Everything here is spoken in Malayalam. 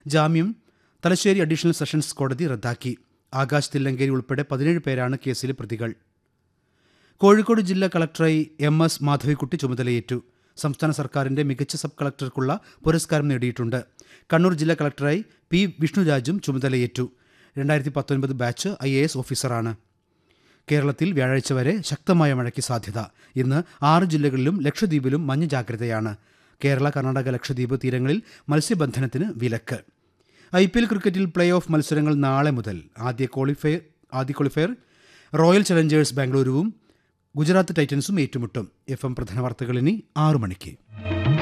ജാമ്യം തലശ്ശേരി അഡീഷണൽ സെഷൻസ് കോടതി റദ്ദാക്കി ആകാശ് തില്ലങ്കേരി ഉൾപ്പെടെ പതിനേഴ് പേരാണ് കേസിലെ പ്രതികൾ കോഴിക്കോട് ജില്ലാ കളക്ടറായി എം എസ് മാധവിക്കുട്ടി ചുമതലയേറ്റു സംസ്ഥാന സർക്കാരിന്റെ മികച്ച സബ് കളക്ടർക്കുള്ള പുരസ്കാരം നേടിയിട്ടുണ്ട് കണ്ണൂർ ജില്ലാ കളക്ടറായി പി വിഷ്ണുരാജും ചുമതലയേറ്റു രണ്ടായിരത്തി പത്തൊൻപത് ബാച്ച് ഐ എ എസ് ഓഫീസറാണ് കേരളത്തിൽ വ്യാഴാഴ്ച വരെ ശക്തമായ മഴയ്ക്ക് സാധ്യത ഇന്ന് ആറ് ജില്ലകളിലും ലക്ഷദ്വീപിലും മഞ്ഞ ജാഗ്രതയാണ് കേരള കർണാടക ലക്ഷദ്വീപ് തീരങ്ങളിൽ മത്സ്യബന്ധനത്തിന് വിലക്ക് ഐ പി എൽ ക്രിക്കറ്റിൽ പ്ലേ ഓഫ് മത്സരങ്ങൾ നാളെ മുതൽ ആദ്യ ക്വാളിഫയർ ആദ്യ ക്വാളിഫയർ റോയൽ ചലഞ്ചേഴ്സ് ബാംഗ്ലൂരുവും ഗുജറാത്ത് ടൈറ്റൻസും ഏറ്റുമുട്ടും എഫ് എം പ്രധാന വാർത്തകൾ ഇനി ആറു മണിക്ക്